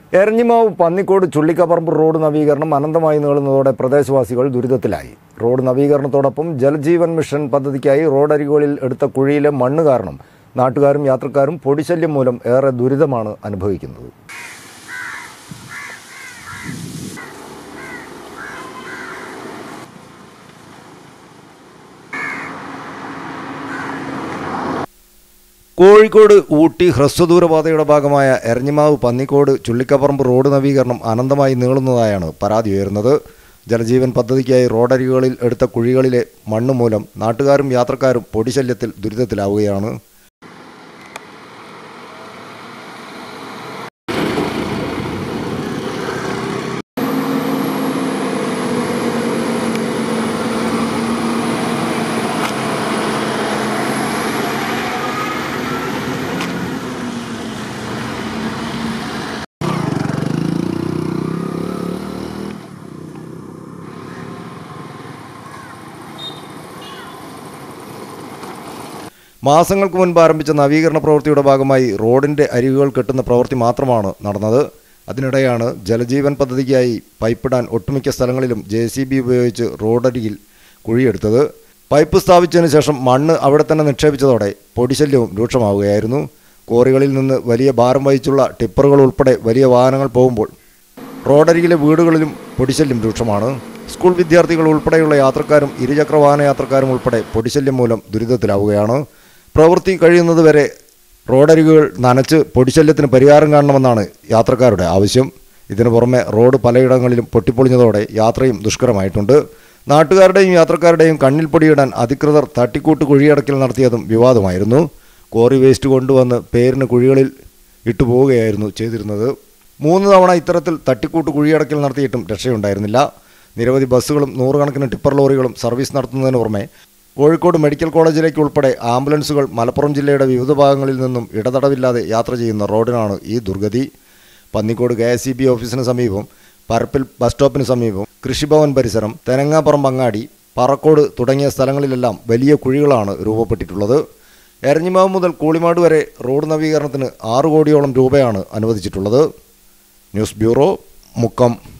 Eranhimavu Pannikode ചുള്ളിക്കപ്പറമ്പ് road നവീകരണം അനന്തമായി നീളുന്നതോടെ പ്രദേശവാസികൾ ദുരിതത്തിലായി റോഡ് നവീകരണത്തോടൊപ്പം ജലജീവൻ മിഷൻ പദ്ധതിക്കായി റോഡരികുകളിൽ എടുത്ത കുഴിയിലെ മണ്ണ് കാരണം നാട്ടുകാരും യാത്രക്കാരും പൊടിശല്യം മൂലം ഏറെ ദുരിതമാണ് അനുഭവിക്കുന്നത് കോഴിക്കോട് ഊട്ടി ഹ്രസ്വദൂരപാതയുടെ ഭാഗമായ എരഞ്ഞിമാവ് പന്നിക്കോട് ചുള്ളിക്കപ്പറമ്പ് റോഡ് നവീകരണം അനന്തമായി നീളുന്നതായാണ് പരാതി ഉയരുന്നത് ജലജീവൻ പദ്ധതിക്കായി റോഡരികുകളിൽ എടുത്ത കുഴികളിലെ മണ്ണ് മൂലം നാട്ടുകാരും യാത്രക്കാരും പൊടിശല്യത്തിൽ ദുരിതത്തിലാവുകയാണ് മാസങ്ങൾക്ക് മുൻപ് ആരംഭിച്ച നവീകരണ പ്രവൃത്തിയുടെ ഭാഗമായി റോഡിന്റെ അരികുകൾ കെട്ടുന്ന പ്രവൃത്തി മാത്രമാണ് നടന്നത് അതിനിടെയാണ് ജലജീവൻ പദ്ധതിക്കായി പൈപ്പിടാൻ ഒട്ടുമിക്ക സ്ഥലങ്ങളിലും ജെ സി ബി ഉപയോഗിച്ച് റോഡരികിൽ കുഴിയെടുത്തത് പൈപ്പ് സ്ഥാപിച്ചതിന് ശേഷം മണ്ണ് അവിടെ തന്നെ നിക്ഷേപിച്ചതോടെ പൊടിശല്യവും രൂക്ഷമാവുകയായിരുന്നു കോറികളിൽ നിന്ന് വലിയ ഭാരം വഹിച്ചുള്ള ടിപ്പറുകൾ ഉൾപ്പെടെ വലിയ വാഹനങ്ങൾ പോകുമ്പോൾ റോഡരികിലെ വീടുകളിലും പൊടിശല്യം രൂക്ഷമാണ് സ്കൂൾ വിദ്യാർത്ഥികൾ ഉൾപ്പെടെയുള്ള യാത്രക്കാരും ഇരുചക്ര വാഹന യാത്രക്കാരും ഉൾപ്പെടെ പൊടിശല്യം മൂലം ദുരിതത്തിലാവുകയാണ് പ്രവൃത്തി കഴിയുന്നതുവരെ റോഡരികുകൾ നനച്ച് പൊടിശല്യത്തിന് പരിഹാരം കാണണമെന്നാണ് യാത്രക്കാരുടെ ആവശ്യം ഇതിനു പുറമെ റോഡ് പലയിടങ്ങളിലും പൊട്ടിപ്പൊളിഞ്ഞതോടെ യാത്രയും ദുഷ്കരമായിട്ടുണ്ട് നാട്ടുകാരുടെയും യാത്രക്കാരുടെയും കണ്ണിൽ പൊടിയിടാൻ അധികൃതർ തട്ടിക്കൂട്ട് കുഴിയടക്കൽ നടത്തിയതും വിവാദമായിരുന്നു കോറി വേസ്റ്റ് കൊണ്ടുവന്ന് പേരിന് കുഴികളിൽ ഇട്ടുപോവുകയായിരുന്നു ചെയ്തിരുന്നത് മൂന്ന് തവണ ഇത്തരത്തിൽ തട്ടിക്കൂട്ട് കുഴിയടക്കൽ നടത്തിയിട്ടും രക്ഷയുണ്ടായിരുന്നില്ല നിരവധി ബസ്സുകളും നൂറുകണക്കിന് ടിപ്പർ ലോറികളും സർവീസ് നടത്തുന്നതിന് പുറമെ കോഴിക്കോട് മെഡിക്കൽ കോളേജിലേക്ക് ഉൾപ്പെടെ ആംബുലൻസുകൾ മലപ്പുറം ജില്ലയുടെ വിവിധ ഭാഗങ്ങളിൽ നിന്നും ഇടതടവില്ലാതെ യാത്ര ചെയ്യുന്ന റോഡിനാണ് ഈ ദുർഗതി Pannikode K S C B ഓഫീസിന് സമീപം പരപ്പിൽ ബസ് സ്റ്റോപ്പിന് സമീപം കൃഷിഭവൻ പരിസരം തെനങ്ങാപ്പുറം അങ്ങാടി പറക്കോട് തുടങ്ങിയ സ്ഥലങ്ങളിലെല്ലാം വലിയ കുഴികളാണ് രൂപപ്പെട്ടിട്ടുള്ളത് എരഞ്ഞിമാവ് മുതൽ കൂളിമാട് വരെ റോഡ് നവീകരണത്തിന് ആറ് കോടിയോളം രൂപയാണ് അനുവദിച്ചിട്ടുള്ളത് ന്യൂസ് ബ്യൂറോ മുക്കം